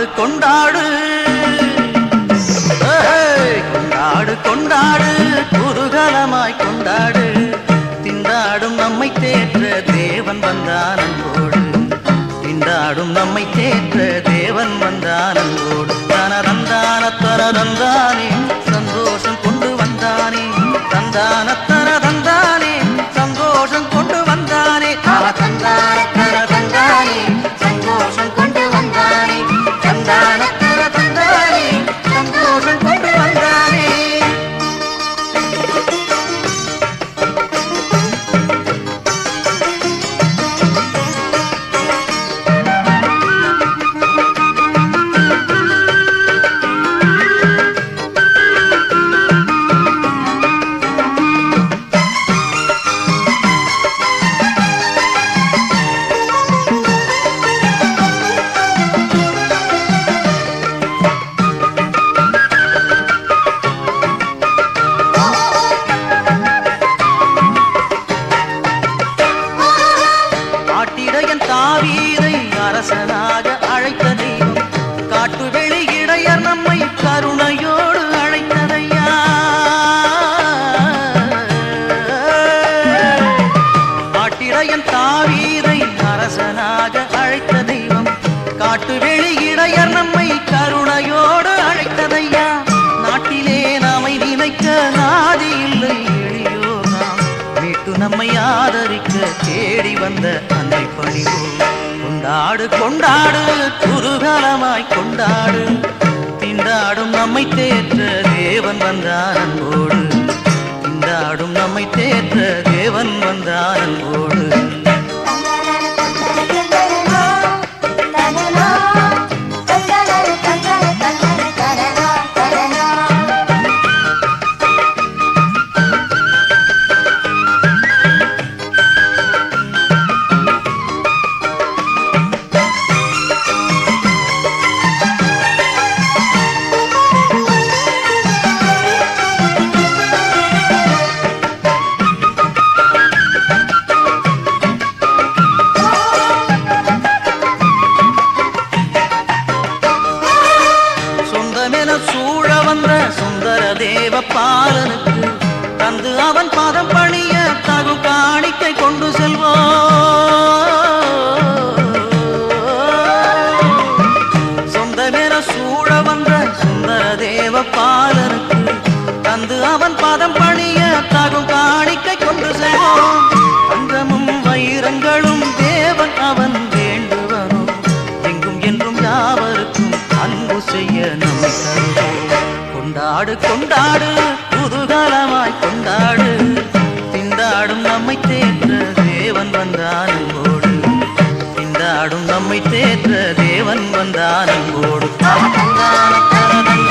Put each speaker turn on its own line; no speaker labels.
கொண்டாடு கொண்டாடு ஏய், கொண்டாடு கொண்டாடு குதூகலமாய் கொண்டாடு திண்டாடும் நம்மை தேற்ற தேவன் வந்தான் அன்போடு திண்டாடும் நம்மை தேற்ற தேவன் வந்தான் அன்போடு தனதந்தான தனதந்தானே சந்தோஷம் கொண்டு வந்தானே தந்தான தனதந்தானே சந்தோஷம் கொண்டு வந்தானே அவ தந்தான தனதந்தானே சந்தோஷம் கொண்டு வந்தானே தந்தான தனதந்தானே சந்தோஷம் கொண்டு வந்தானே காட்டிடையன் தாவீதை அரசனாக அழைத்த தெய்வம் காட்டு வெளி இடையர் நம்மை கருணையோடு அழைத்ததையா காட்டிடையன் தாவீதை அரசனாக அழைத்த தெய்வம் காட்டு வெளி இடையர் நம்மை கருணையோடு அழைத்ததையா நாட்டிலே நாமை நினைக்க நாதி இல்லை எளியோ நாம் மீட்டு நம்மை ஆதரிக்க தேடி வந்த அன்னை பணிவோம் கொண்டாடு கொண்டாடு குருகலமாய் கொண்டாடு திண்டாடும் நம்மை தேற்ற தேவன் வந்தான் அன்போடு திண்டாடும் நம்மை தேற்ற தேவன் வந்தான் அன்போடு சொந்தமென சூழ வந்த சுந்தர தேவ பாலனுக்கு தந்து அவன் பாதம் பணிய தகு காணிக்கை கொண்டு செல்வோம் சொந்தமென சூழ வந்த சுந்தர தேவ பாலனுக்கு தந்து அவன் பாதம் பணிய தகும் காணிக்கை கொண்டு செல்வோம் தங்கமும் வைரங்களும் தேவன் அவன் வேண்டுவனும் எங்கும் என்றும் யாவருக்கும் அன்பு செய்ய நம்மை தருவோம் கொண்டாடு கொண்டாடு குதூகலமாய் கொண்டாடு திண்டாடும் நம்மை தேற்ற தேவன் வந்தான் அன்போடு திண்டாடும் நம்மை தேற்ற தேவன் வந்தான் அன்போடு தந்தான தனதந்தானே